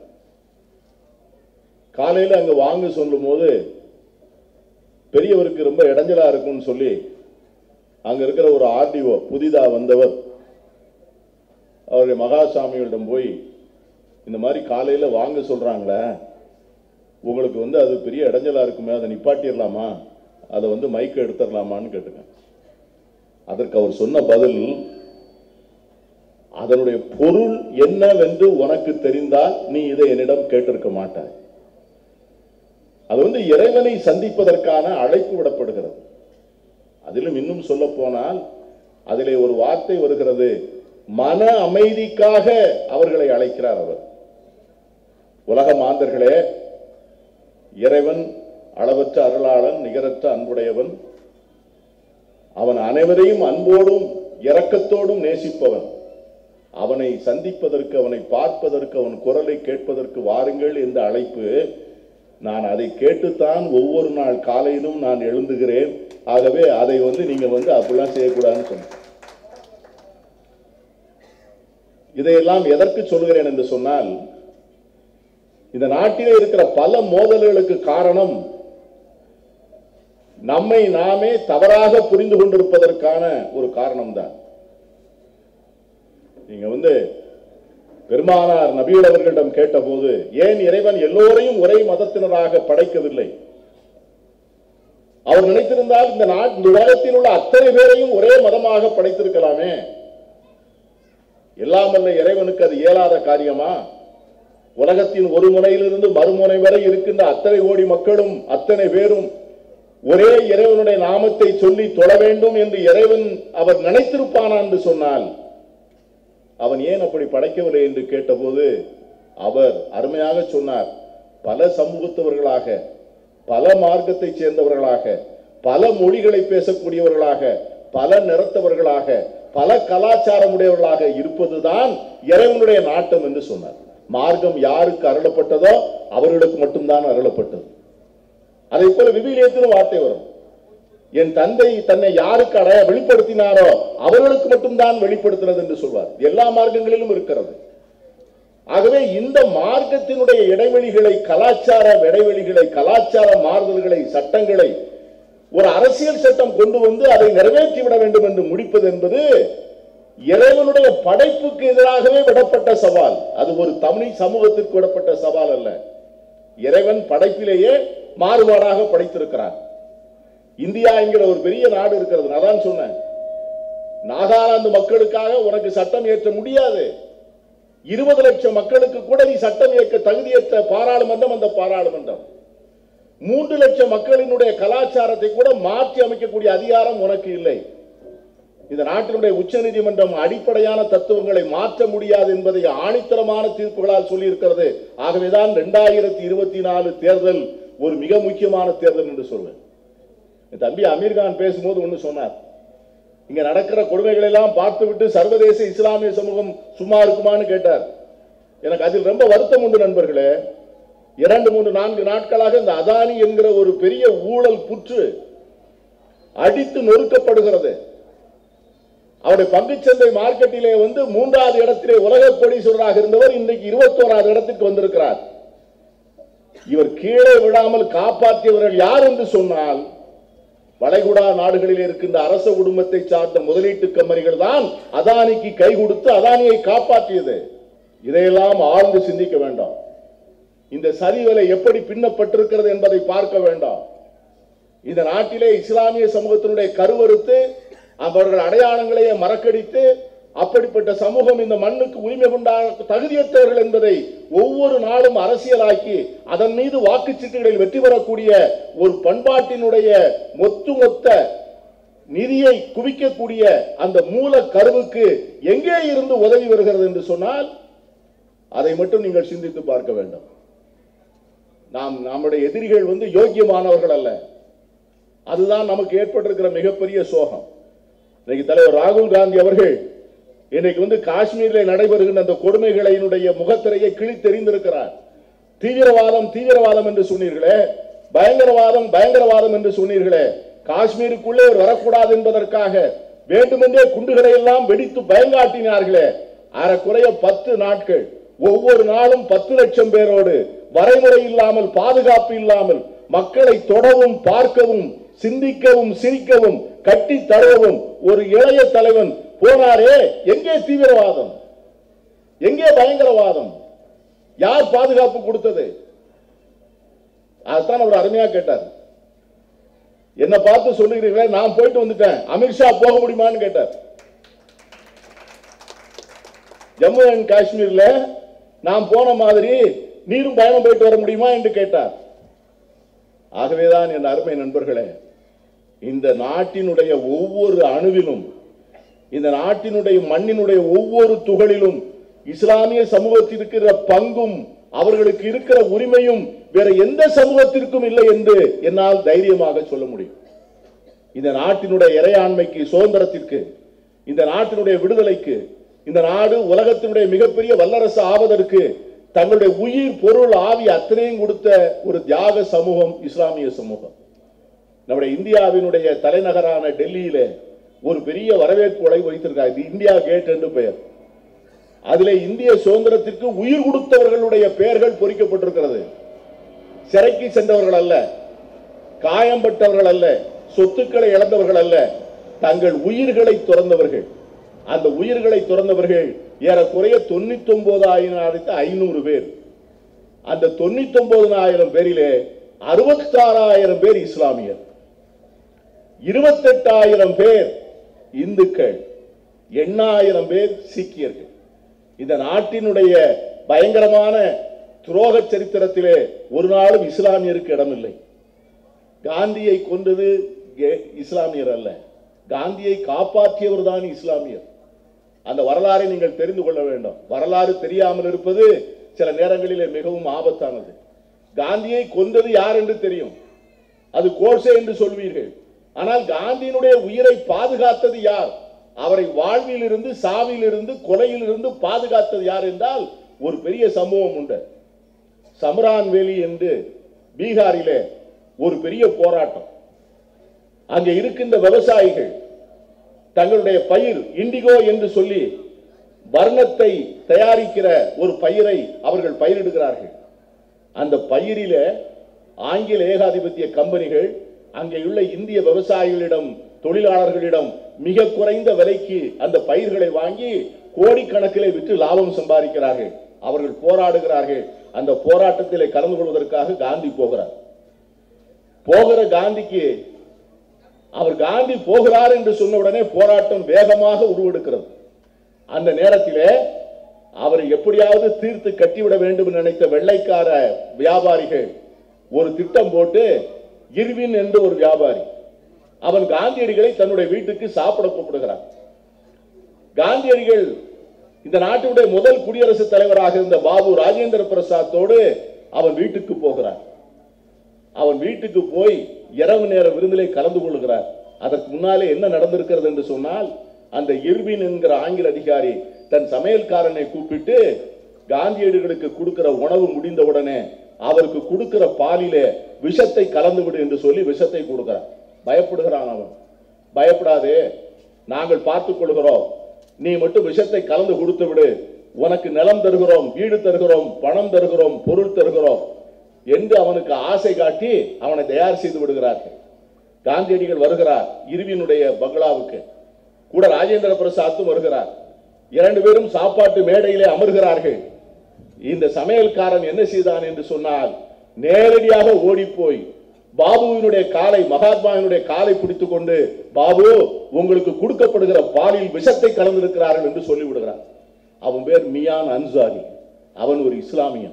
காலையில அங்க வாங்க சொல்லும் போது பெரியவருக்கு ரொம்ப இடைஞ்சலா இருக்கும்னு சொல்லி அங்க இருக்கிற ஒரு ஆர்டிஓ புதிதா வந்தவர் அவருடைய மகாசாமிகளிடம் போய் இந்த மாதிரி காலையில வாங்க சொல்றாங்களே உங்களுக்கு வந்து அது பெரிய இடைஞ்சலா இருக்குமே அதை நிப்பாட்டிடலாமா அதை வந்து மைக்க எடுத்துடலாமான்னு கேட்டுங்க அதற்கு அவர் சொன்ன பதில் அதனுடைய பொருள் என்னவென்று உனக்கு தெரிந்தால் நீ இதை என்னிடம் கேட்டிருக்க மாட்டாய் அது வந்து இறைவனை சந்திப்பதற்கான அழைப்பு விடப்படுகிறது அதிலும் இன்னும் சொல்ல போனால் அதிலே ஒரு வார்த்தை வருகிறது மன அமைதிக்காக அவர்களை அழைக்கிறார் அவர் உலக மாந்தர்களே இறைவன் அளவற்ற அருளாளன் நிகரற்ற அன்புடையவன் அவன் அனைவரையும் அன்போடும் இரக்கத்தோடும் நேசிப்பவன் அவனை சந்திப்பதற்கு அவனை பார்ப்பதற்கு அவன் குரலை கேட்பதற்கு வாருங்கள் என்ற அழைப்பு நான் அதை கேட்டுத்தான் ஒவ்வொரு நாள் காலையிலும் நான் எழுந்துகிறேன் ஆகவே அதை வந்து நீங்க வந்து அப்படிலாம் செய்யக்கூடாதுன்னு சொன்னேன் இதையெல்லாம் எதற்கு சொல்கிறேன் என்று சொன்னால் இந்த நாட்டிலே இருக்கிற பல மோதல்களுக்கு காரணம் நம்மை நாமே தவறாக புரிந்து கொண்டிருப்பதற்கான ஒரு காரணம்தான் நீங்க வந்து பெருமானார் நபிகள் அவர்களிடம் கேட்டபோது ஏன் இறைவன் எல்லோரையும் ஒரே மதத்தினராக படைக்கவில்லை அவர் நினைத்திருந்தால் இந்த நாட் இந்த உலகத்தில் உள்ள அத்தனை பேரையும் ஒரே மதமாக படைத்திருக்கலாமே எல்லாம் வல்ல இறைவனுக்கு அது இயலாத காரியமா உலகத்தின் ஒரு முனையிலிருந்து மறுமுனை வரை இருக்கின்ற அத்தனை கோடி மக்களும் அத்தனை பேரும் ஒரே இறைவனுடைய நாமத்தை சொல்லி தொழ வேண்டும் என்று இறைவன் அவர் நினைத்திருப்பானா என்று சொன்னால் அவன் ஏன் அப்படி படைக்கவில்லை என்று கேட்டபோது அவர் அருமையாக சொன்னார் பல சமூகத்தவர்களாக பல மார்க்கத்தை சேர்ந்தவர்களாக பல மொழிகளை பேசக்கூடியவர்களாக பல நிறத்தவர்களாக பல கலாச்சாரம் உடையவர்களாக இருப்பதுதான் இறைவனுடைய நாட்டம் என்று சொன்னார் மார்க்கம் யாருக்கு அருளப்பட்டதோ அவர்களுக்கு மட்டும்தான் அருளப்பட்டது அதை போல விவிலியத்திலும் வார்த்தை வரும் என் தந்தை தன்னை யாருக்கு அடைய வெளிப்படுத்தினாரோ அவர்களுக்கு மட்டும்தான் வெளிப்படுத்தினது என்று சொல்வார் எல்லா மார்க்கங்களிலும் இருக்கிறது ஆகவே இந்த மார்க்கத்தினுடைய இடைவெளிகளை கலாச்சார இடைவெளிகளை கலாச்சார மாறுதல்களை சட்டங்களை ஒரு அரசியல் சட்டம் கொண்டு வந்து அதை நிறைவேற்றி விட வேண்டும் என்று முடிப்பது என்பது இறைவனுடைய படைப்புக்கு எதிராகவே விடப்பட்ட சவால் அது ஒரு தமிழ் சமூகத்திற்கு விடப்பட்ட சவால் அல்ல இறைவன் படைப்பிலேயே மாறுபாடாக படைத்திருக்கிறான் இந்தியா என்கிற ஒரு பெரிய நாடு இருக்கிறது நான் தான் சொன்னேன் நாகாலாந்து மக்களுக்காக உனக்கு சட்டம் இயற்ற முடியாது இருபது லட்சம் மக்களுக்கு கூட நீ சட்டம் இயக்க தகுதியற்ற பாராளுமன்றம் அந்த பாராளுமன்றம் மூன்று லட்சம் மக்களினுடைய கலாச்சாரத்தை கூட மாற்றி அமைக்கக்கூடிய அதிகாரம் உனக்கு இல்லை இந்த நாட்டினுடைய உச்சநீதிமன்றம் அடிப்படையான தத்துவங்களை மாற்ற முடியாது என்பதை ஆணித்தரமான தீர்ப்புகளால் சொல்லியிருக்கிறது ஆகவேதான் இரண்டாயிரத்தி இருபத்தி நாலு தேர்தல் ஒரு மிக முக்கியமான தேர்தல் என்று சொல்வேன் என் தம்பி அமீர்கான் பேசும்போது ஒன்று சொன்னார் இங்க நடக்கிற கொடுமைகளை எல்லாம் பார்த்துவிட்டு சர்வதேச இஸ்லாமிய சமூகம் சும்மா இருக்குமான்னு கேட்டார் எனக்கு அதில் ரொம்ப வருத்தம் உண்டு நண்பர்களே இரண்டு மூன்று நான்கு நாட்களாக இந்த அதானி என்கிற ஒரு பெரிய ஊழல் புற்று அடித்து நொறுக்கப்படுகிறது அவருடைய பங்குச்சந்தை மார்க்கெட்டிலே வந்து மூன்றாவது இடத்திலே உலக கோடீஸ்வரராக இருந்தவர் இன்றைக்கு இருபத்தோராவது இடத்திற்கு வந்திருக்கிறார் இவர் கீழே விடாமல் காப்பாற்றியவர்கள் யார் என்று சொன்னால் வளைகுடா நாடுகளில் இருக்கின்ற அரச குடும்பத்தை சார்ந்த முதலீட்டு கம்பெனிகள் தான் அதானிக்கு கை கொடுத்து அதானியை காப்பாற்றியது இதையெல்லாம் ஆழ்ந்து சிந்திக்க வேண்டாம் இந்த சரிவலை எப்படி பின்னப்பட்டிருக்கிறது என்பதை பார்க்க வேண்டாம் இந்த நாட்டிலே இஸ்லாமிய சமூகத்தினுடைய கருவறுத்து அவர்கள் அடையாளங்களையே மறக்கடித்து அப்படிப்பட்ட சமூகம் இந்த மண்ணுக்கு உரிமை கொண்டாட தகுதியற்றவர்கள் என்பதை ஒவ்வொரு நாளும் அரசியலாக்கி அதன் மீது வாக்குச்சீட்டுகளில் வெற்றி பெறக்கூடிய ஒரு பண்பாட்டினுடைய மொத்து மொத்த நிதியை குவிக்கக்கூடிய அந்த மூல கருவுக்கு எங்கே இருந்து உதவி வருகிறது என்று சொன்னால் அதை மட்டும் நீங்கள் சிந்தித்து பார்க்க வேண்டும் நாம் நம்முடைய எதிரிகள் வந்து யோக்கியமானவர்கள் அல்ல அதுதான் நமக்கு ஏற்பட்டிருக்கிற மிகப்பெரிய சோகம் இன்னைக்கு தலைவர் ராகுல் காந்தி அவர்கள் இன்னைக்கு வந்து காஷ்மீரில் நடைபெறுகின்ற அந்த கொடுமைகளினுடைய முகத்திரையை கிழித்தெறிந்திருக்கிறார் தீவிரவாதம் தீவிரவாதம் என்று சொன்னீர்களே பயங்கரவாதம் பயங்கரவாதம் என்று சொன்னீர்களே காஷ்மீருக்குள்ளே அவர் வரக்கூடாது என்பதற்காக வேண்டுமென்றே குண்டுகளை எல்லாம் வெடித்து பயங்காட்டினார்களே அறக்குறைய பத்து நாட்கள் ஒவ்வொரு நாளும் பத்து லட்சம் பேரோடு வரைமுறை இல்லாமல் பாதுகாப்பு இல்லாமல் மக்களை தொடவும் பார்க்கவும் சிந்திக்கவும் சிரிக்கவும் கட்டி தழுவவும் ஒரு இளைய தலைவன் போனாரே எங்கே தீவிரவாதம் எங்கே பயங்கரவாதம் யார் பாதுகாப்பு கொடுத்தது அதுதான் அவர் அருமையா கேட்டார் என்ன பார்த்து சொல்லுகிறீர்களே நான் போயிட்டு வந்துட்டேன் அமித்ஷா போக முடியுமான்னு கேட்டார் ஜம்மு அண்ட் காஷ்மீர்ல நான் போன மாதிரி நீரும் பயணம் போயிட்டு வர முடியுமா என்று கேட்டார் ஆகவேதான் என் அருமை நண்பர்களே இந்த நாட்டினுடைய ஒவ்வொரு அணுவிலும் இந்த நாட்டினுடைய மண்ணினுடைய ஒவ்வொரு துகளிலும் இஸ்லாமிய சமூகத்திற்கு இருக்கிற பங்கும் அவர்களுக்கு இருக்கிற உரிமையும் வேற எந்த சமூகத்திற்கும் இல்லை என்று என்னால் தைரியமாக சொல்ல முடியும் இந்த நாட்டினுடைய இறையாண்மைக்கு சுதந்திரத்திற்கு இந்த நாட்டினுடைய விடுதலைக்கு இந்த நாடு உலகத்தினுடைய மிகப்பெரிய வல்லரசு ஆவதற்கு தங்களுடைய உயிர் பொருள் ஆவி அத்தனையும் கொடுத்த ஒரு தியாக சமூகம் இஸ்லாமிய சமூகம் நம்முடைய இந்தியாவினுடைய தலைநகரான டெல்லியில ஒரு பெரிய வரவேற்பு உலை வைத்திருக்காங்க இது இந்தியா கேட் என்று பெயர் அதிலே இந்திய சுதந்திரத்திற்கு உயிர் கொடுத்தவர்களுடைய பெயர்கள் பொறிக்கப்பட்டிருக்கிறது சிறைக்கு சென்றவர்கள் அல்ல காயம்பட்டவர்கள் அல்ல சொத்துக்களை இழந்தவர்கள் அல்ல தங்கள் உயிர்களை துறந்தவர்கள் அந்த உயிர்களை துறந்தவர்கள் ஏறக்குறைய தொண்ணூத்தி ஒன்பதாயிரத்தி ஐநூறு பேர் அந்த தொண்ணூத்தி ஒன்பதாயிரம் பேரிலே அறுபத்தாறாயிரம் பேர் இஸ்லாமியர் இருபத்தெட்டாயிரம் பேர் இந்துக்கள் எண்ணாயிரம் பேர் சீக்கியர்கள் இந்த நாட்டினுடைய பயங்கரமான துரோக சரித்திரத்திலே ஒரு நாளும் இஸ்லாமியருக்கு இடமில்லை காந்தியை கொண்டது கே- இஸ்லாமியர் அல்ல காந்தியை காப்பாற்றியவர் தான் இஸ்லாமியர் அந்த வரலாறை நீங்கள் தெரிந்து கொள்ள வேண்டும் வரலாறு தெரியாமல் இருப்பது சில நேரங்களிலே மிகவும் ஆபத்தானது காந்தியை கொண்டது யார் என்று தெரியும் அது கோட்சே என்று சொல்வீர்கள் ஆனால் காந்தியினுடைய உயிரை பாதுகாத்தது யார் அவரை வாழ்வில் இருந்து சாவில் இருந்து கொலையில் இருந்து பாதுகாத்தது யார் என்றால் ஒரு பெரிய சம்பவம் உண்டு சமரான் வேலி என்று பீகாரிலே ஒரு பெரிய போராட்டம் அங்கே இருக்கின்ற விவசாயிகள் தங்களுடைய பயிர் இண்டிகோ என்று சொல்லி வர்ணத்தை தயாரிக்கிற ஒரு பயிரை அவர்கள் பயிரிடுகிறார்கள் அந்த பயிரில ஆங்கில ஏகாதிபத்திய கம்பெனிகள் அங்கே உள்ள இந்திய விவசாயிகளிடம் தொழிலாளர்களிடம் மிக குறைந்த விலைக்கு அந்த பயிர்களை வாங்கி கோடிக்கணக்கிலே விற்று லாபம் சம்பாதிக்கிறார்கள் அவர்கள் போராடுகிறார்கள் அந்த போராட்டத்திலே கலந்து கொள்வதற்காக காந்தி போகிறார் போகிற காந்திக்கு அவர் காந்தி போகிறார் என்று சொன்ன உடனே போராட்டம் வேகமாக உருவெடுக்கிறது அந்த நேரத்திலே அவரை எப்படியாவது தீர்த்து கட்டிவிட வேண்டும் என்று நினைத்த வெள்ளைக்கார வியாபாரிகள் ஒரு திட்டம் போட்டு இர்வின் என்று ஒரு வியாபாரி அவன் காந்தியடிகளை தன்னுடைய வீட்டுக்கு சாப்பிட கூப்பிடுகிறான் காந்தியடிகள் இந்த நாட்டினுடைய முதல் குடியரசுத் தலைவராக இருந்த பாபு ராஜேந்திர பிரசாத்தோடு அவன் வீட்டுக்கு போகிறான் அவன் வீட்டுக்கு போய் இரவு நேர விருந்திலே கலந்து கொள்கிறார் அதற்கு முன்னாலே என்ன நடந்திருக்கிறது என்று சொன்னால் அந்த இர்வின் என்கிற ஆங்கில அதிகாரி தன் சமையல்காரனை கூப்பிட்டு காந்தியடிகளுக்கு கொடுக்கிற உணவு முடிந்த உடனே அவருக்கு கொடுக்கிற பாலிலே விஷத்தை கலந்து விடு என்று சொல்லி விஷத்தை கொடுக்கிறான் பயப்படுகிறான் அவன் பயப்படாதே நாங்கள் பார்த்துக் கொள்கிறோம் நீ மட்டும் விஷத்தை கலந்து கொடுத்து விடு உனக்கு நிலம் தருகிறோம் வீடு தருகிறோம் பணம் தருகிறோம் பொருள் தருகிறோம் என்று அவனுக்கு ஆசை காட்டி அவனை தயார் செய்து விடுகிறார்கள் காந்தியடிகள் வருகிறார் இருவினுடைய பங்களாவுக்கு கூட ராஜேந்திர பிரசாத்தும் வருகிறார் இரண்டு பேரும் சாப்பாட்டு மேடையிலே அமர்கிறார்கள் இந்த சமையல்காரன் என்ன செய்தான் என்று சொன்னால் நேரடியாக ஓடி போய் பாபுவினுடைய காலை மகாத்மாவினுடைய காலை பிடித்துக் கொண்டு பாபு உங்களுக்கு கொடுக்கப்படுகிற பாலில் விஷத்தை கலந்திருக்கிறார்கள் என்று சொல்லிவிடுகிறார் அவன் பேர் மியான் அன்சாரி அவன் ஒரு இஸ்லாமியன்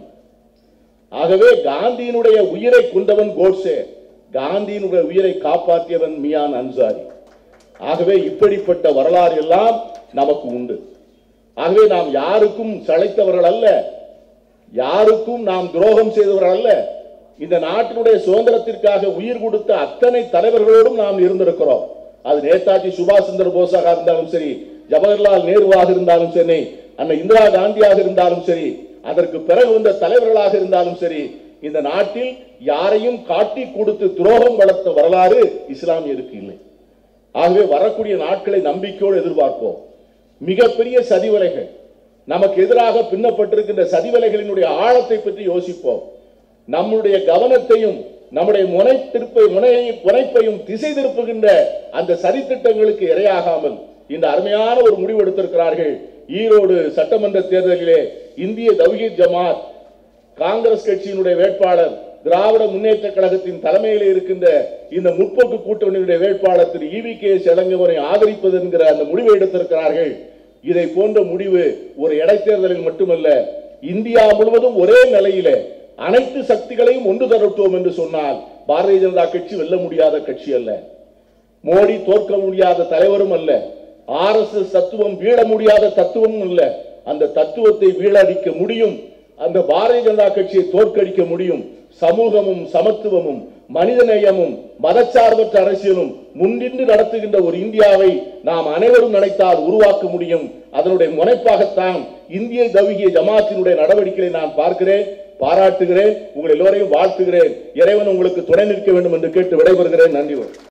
ஆகவே காந்தியினுடைய உயிரை கொண்டவன் கோட்சே காந்தியினுடைய உயிரை காப்பாற்றியவன் மியான் அன்சாரி ஆகவே இப்படிப்பட்ட வரலாறு எல்லாம் நமக்கு உண்டு ஆகவே நாம் யாருக்கும் சளைத்தவர்கள் அல்ல யாருக்கும் நாம் துரோகம் செய்தவர்கள் அல்ல இந்த நாட்டினுடைய சுதந்திரத்திற்காக உயிர் கொடுத்த அத்தனை தலைவர்களோடும் நாம் இருந்திருக்கிறோம் அது நேதாஜி சுபாஷ் சந்திர போஸாக இருந்தாலும் சரி ஜவஹர்லால் நேருவாக இருந்தாலும் சரி அன்னை இந்திரா காந்தியாக இருந்தாலும் சரி அதற்கு பிறகு வந்த தலைவர்களாக இருந்தாலும் சரி இந்த நாட்டில் யாரையும் காட்டி கொடுத்து துரோகம் வளர்த்த வரலாறு இஸ்லாமியருக்கு இல்லை ஆகவே வரக்கூடிய நாட்களை நம்பிக்கையோடு எதிர்பார்ப்போம் மிகப்பெரிய சதிவலைகள் நமக்கு எதிராக பின்னப்பட்டிருக்கின்ற சதிவலைகளினுடைய ஆழத்தை பற்றி யோசிப்போம் நம்முடைய கவனத்தையும் நம்முடைய முனைத்திருப்பை முனையை முனைப்பையும் திசை திருப்புகின்ற அந்த சதித்திட்டங்களுக்கு இரையாகாமல் இந்த அருமையான ஒரு முடிவு எடுத்திருக்கிறார்கள் ஈரோடு சட்டமன்ற தேர்தலிலே இந்திய தவ்ஹீத் ஜமாத் காங்கிரஸ் கட்சியினுடைய வேட்பாளர் திராவிட முன்னேற்ற கழகத்தின் தலைமையில் இருக்கின்ற இந்த முற்போக்கு கூட்டணியுடைய வேட்பாளர் திரு இவி கே இளங்கவனை ஆதரிப்பது என்கிற அந்த முடிவை எடுத்திருக்கிறார்கள் இதை போன்ற முடிவு ஒரு இடைத்தேர்தலில் மட்டுமல்ல இந்தியா முழுவதும் ஒரே நிலையில அனைத்து சக்திகளையும் ஒன்று திரட்டுவோம் என்று சொன்னால் பாரதிய ஜனதா கட்சி வெல்ல முடியாத கட்சி அல்ல மோடி தோற்க முடியாத தலைவரும் அல்ல ஆர் எஸ் எஸ் தத்துவம் வீழ முடியாத தத்துவமும் அல்ல அந்த தத்துவத்தை வீழடிக்க முடியும் அந்த பாரதிய ஜனதா கட்சியை தோற்கடிக்க முடியும் சமூகமும் சமத்துவமும் மனிதநேயமும் மதச்சார்பற்ற அரசியலும் முன்னின்று நடத்துகின்ற ஒரு இந்தியாவை நாம் அனைவரும் நினைத்தால் உருவாக்க முடியும் அதனுடைய முனைப்பாகத்தான் இந்திய தவிகிய ஜமாத்தினுடைய நடவடிக்கைகளை நான் பார்க்கிறேன் பாராட்டுகிறேன் உங்கள் எல்லோரையும் வாழ்த்துகிறேன் இறைவன் உங்களுக்கு துணை நிற்க வேண்டும் என்று கேட்டு விடைபெறுகிறேன் நன்றி வணக்கம்.